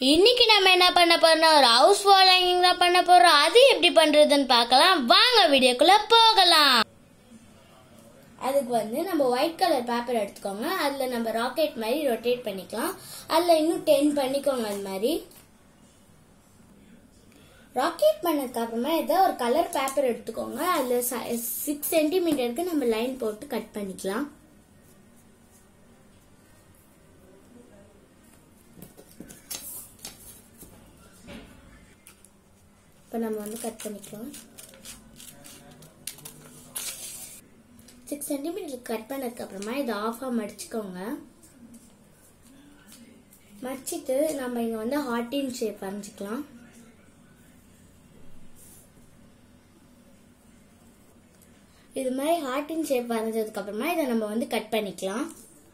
இன்னைக்கு நம்ம என்ன பண்ண போறோம் ஒரு ஹவுஸ் வால் ஹேங்கிங் தான் பண்ண போறோம் அது எப்படி பண்றதுன்னு பார்க்கலாம் வாங்க வீடியோக்குள்ள போகலாம் அதுக்கு வந்து நம்ம ஒயிட் கலர் பேப்பர் எடுத்துக்கோங்க அதில் நம்ம ராக்கெட் மாதிரி ரொட்டேட் பண்ணிக்கலாம் அதில் இன்னும் டென் பண்ணிக்கோங்க அது மாதிரி ராக்கெட் பண்ணதுக்கு அப்புறமா ஏதோ ஒரு கலர் பேப்பர் எடுத்துக்கோங்க அதில் சிக்ஸ் சென்டிமீட்டருக்கு நம்ம லைன் போட்டு கட் பண்ணிக்கலாம் இப்போ நம்ம வந்து கட் பண்ணிக்கலாம் சிக்ஸ் சென்டிமீட்டர் கட் பண்ணதுக்கு அப்புறமா இதை ஆஃபாக மடிச்சுக்கோங்க மடிச்சிட்டு நம்ம இங்கே வந்து ஹார்டின் ஷேப் வரைஞ்சிக்கலாம் இது மாதிரி ஹார்டின் ஷேப் வரைஞ்சதுக்கு அப்புறமா இதை நம்ம வந்து கட் பண்ணிக்கலாம்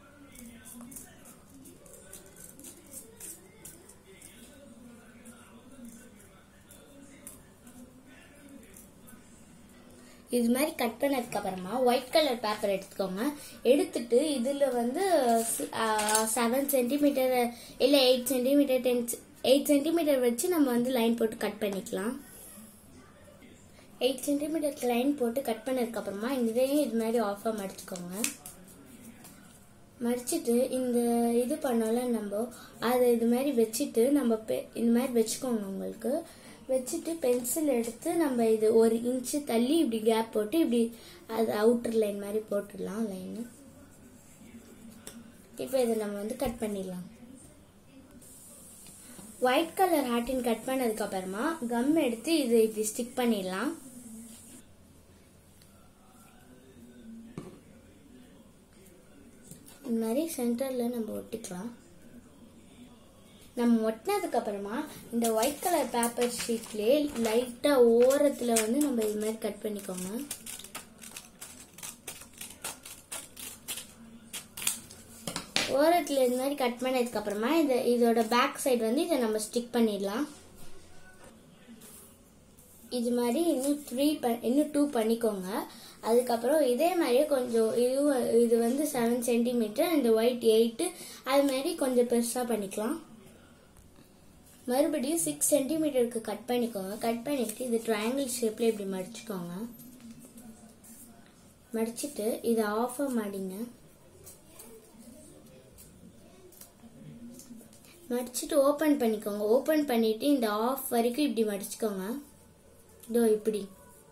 இது மாதிரி கட் பண்ணதுக்கு அப்புறமா ஒயிட் கலர் பேப்பர் எடுத்துக்கோங்க எடுத்துட்டு இதுல வந்து செவன் சென்டிமீட்டர் இல்ல eight centimetre ten eight centimetre வச்சு நம்ம வந்து லைன் போட்டு கட் பண்ணிக்கலாம் எயிட் சென்டிமீட்டர் லைன் போட்டு கட் பண்ணதுக்கு அப்புறமா இதையும் இது மாதிரி ஆஃபாக மடிச்சுக்கோங்க மடிச்சிட்டு இந்த இது பண்ணோம்ல நம்ம அதை இது மாதிரி வச்சுட்டு நம்ம பெ- இந்த மாதிரி வச்சுக்கோங்க உங்களுக்கு வச்சுட்டு பென்சில் எடுத்து நம்ம இது ஒரு இன்ச்சு தள்ளி இப்படி கேப் போட்டு இப்படி அது அவுட்டர் லைன் மாதிரி போட்டுடலாம் லைனு இப்போ இதை நம்ம வந்து கட் பண்ணிடலாம் ஒயிட் கலர் ஹார்டின் கட் பண்ணதுக்கு அப்புறமா கம் எடுத்து இது இப்படி ஸ்டிக் பண்ணிடலாம் இந்த மாதிரி சென்டர்ல நம்ம ஒட்டிக்கலாம் நம்ம ஒட்டினதுக்கு அப்புறமா இந்த ஒயிட் கலர் பேப்பர் ஷீட்லயே லைட்டா ஓரத்துல வந்து நம்ம இது மாதிரி கட் பண்ணிக்கோங்க ஓரத்துல இது மாதிரி கட் பண்ணதுக்கு அப்புறமா இந்த இதோட பேக் சைடு வந்து இதை நம்ம ஸ்டிக் பண்ணிடலாம் இது மாதிரி இன்னும் த்ரீ இன்னும் டூ பண்ணிக்கோங்க அதுக்கப்புறம் இதே மாதிரியே கொஞ்சம் இது இது வந்து செவன் சென்டிமீட்டர் இந்த ஒயிட் எயிட்டு அது மாதிரி கொஞ்சம் பெருசாக பண்ணிக்கலாம் மறுபடியும் சிக்ஸ் சென்டிமீட்டருக்கு கட் பண்ணிக்கோங்க கட் பண்ணிட்டு இது ட்ரையாங்கிள் ஷேப்ல இப்படி மடிச்சுக்கோங்க மடிச்சிட்டு இதை ஆஃபாக மடிங்க மடிச்சிட்டு ஓப்பன் பண்ணிக்கோங்க ஓப்பன் பண்ணிட்டு இந்த ஆஃப் வரைக்கும் இப்படி மடிச்சுக்கோங்க இதோ இப்படி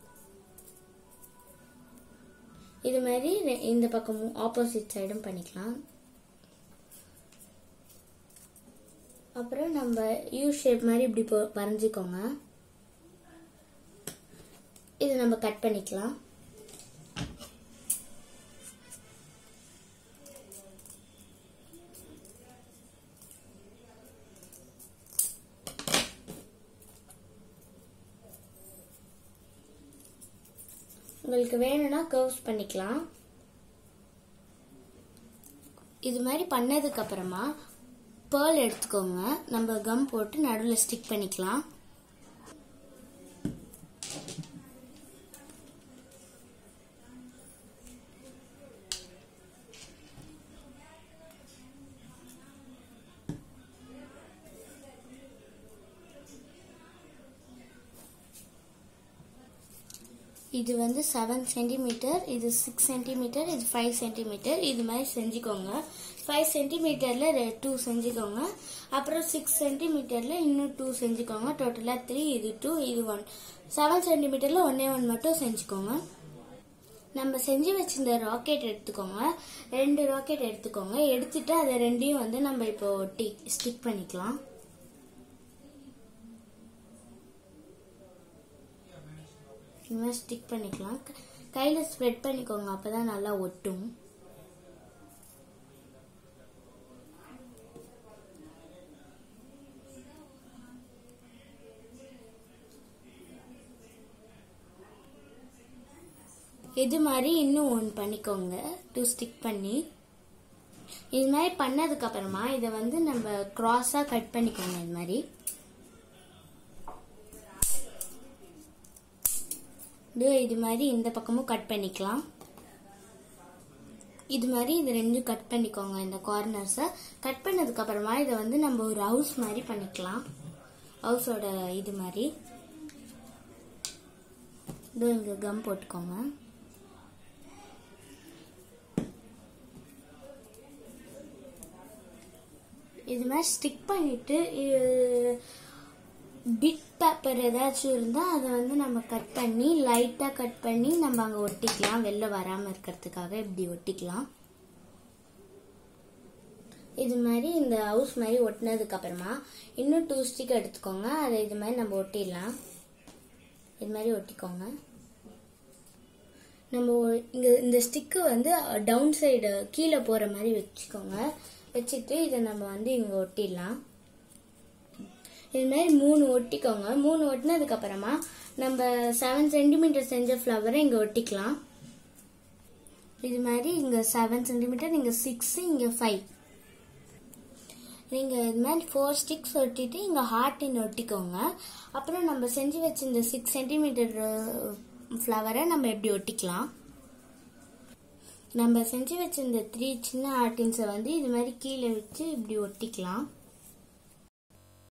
இது மாதிரி ரெ- இந்த பக்கமும் ஆப்போசிட் சைடும் பண்ணிக்கலாம் அப்புறம் நம்ம யூ ஷேப் மாதிரி இப்படி போ- வரைஞ்சிக்கோங்க இது நம்ம கட் பண்ணிக்கலாம் உங்களுக்கு வேணும்னா கர்வ்ஸ் பண்ணிக்கலாம் இது மாதிரி பண்ணதுக்கு அப்புறமா பேர்ல் எடுத்துக்கோங்க நம்ம கம் போட்டு நடுவில் ஸ்டிக் பண்ணிக்கலாம் இது வந்து செவன் சென்டிமீட்டர் இது சிக்ஸ் சென்டிமீட்டர் இது ஃபைவ் சென்டிமீட்டர் இது மாதிரி செஞ்சுக்கோங்க ஃபைவ் சென்டிமீட்டரில் டூ செஞ்சுக்கோங்க அப்புறம் சிக்ஸ் சென்டிமீட்டரில் இன்னும் டூ செஞ்சுக்கோங்க டோட்டலாக த்ரீ இது டூ இது ஒன் செவன் சென்டிமீட்டரில் ஒன்னே ஒன் மட்டும் செஞ்சுக்கோங்க நம்ம செஞ்சு வச்சிருந்த ராக்கெட் எடுத்துக்கோங்க ரெண்டு ராக்கெட் எடுத்துக்கோங்க எடுத்துட்டு அதை ரெண்டையும் வந்து நம்ம இப்போ ஒட்டி ஸ்டிக் பண்ணிக்கலாம் இந்த மாதிரி ஸ்டிக் பண்ணிக்கலாம் க- கையில ஸ்ப்ரெட் பண்ணிக்கோங்க அப்பதான் நல்லா ஒட்டும் இது மாதிரி இன்னும் ஒன்று பண்ணிக்கோங்க டூ ஸ்டிக் பண்ணி இது மாதிரி பண்ணதுக்கு அப்புறமா இதை வந்து நம்ம கிராஸா கட் பண்ணிக்கோங்க இது மாதிரி இது இது மாதிரி இந்த பக்கமும் கட் பண்ணிக்கலாம் இது மாதிரி இது ரெண்டும் கட் பண்ணிக்கோங்க இந்த கார்னர்ஸை கட் பண்ணதுக்கு அப்புறமா இதை வந்து நம்ம ஒரு ஹவுஸ் மாதிரி பண்ணிக்கலாம் ஹவுஸோட இது மாதிரி இதோ இங்க கம் போட்டுக்கோங்க இது மாதிரி ஸ்டிக் பண்ணிட்டு பிட் பேப்பர் ஏதாச்சும் இருந்தால் அதை வந்து நம்ம கட் பண்ணி லைட்டாக கட் பண்ணி நம்ம அங்கே ஒட்டிக்கலாம் வெளில வராமல் இருக்கிறதுக்காக இப்படி ஒட்டிக்கலாம் இது மாதிரி இந்த ஹவுஸ் மாதிரி ஒட்டினதுக்கு அப்புறமா இன்னும் டூ ஸ்டிக் எடுத்துக்கோங்க அதை இது மாதிரி நம்ம ஒட்டிடலாம் இது மாதிரி ஒட்டிக்கோங்க நம்ம இங்க இந்த ஸ்டிக்கு வந்து டவுன் சைடு கீழே போற மாதிரி வச்சுக்கோங்க வச்சுட்டு இதை நம்ம வந்து இங்க ஒட்டிடலாம் இது மாதிரி மூணு ஒட்டிக்கோங்க மூணு ஒட்டினதுக்கு அப்புறமா நம்ம செவன் சென்டிமீட்டர் செஞ்ச ஃப்ளவரை இங்க ஒட்டிக்கலாம் இது மாதிரி இங்க செவன் சென்டிமீட்டர் இங்க சிக்ஸ் இங்க ஃபைவ் நீங்க இது மாதிரி ஃபோர் ஸ்டிக்ஸ் ஒட்டிட்டு இங்க ஹார்டின் ஒட்டிக்கோங்க அப்புறம் நம்ம செஞ்சு வச்சிருந்த சிக்ஸ் சென்டிமீட்டர் ஃப்ளவரை நம்ம எப்படி ஒட்டிக்கலாம் நம்ம செஞ்சு வச்சிருந்த த்ரீ சின்ன ஹார்டின்ஸை வந்து இது மாதிரி கீழே வச்சு இப்படி ஒட்டிக்கலாம்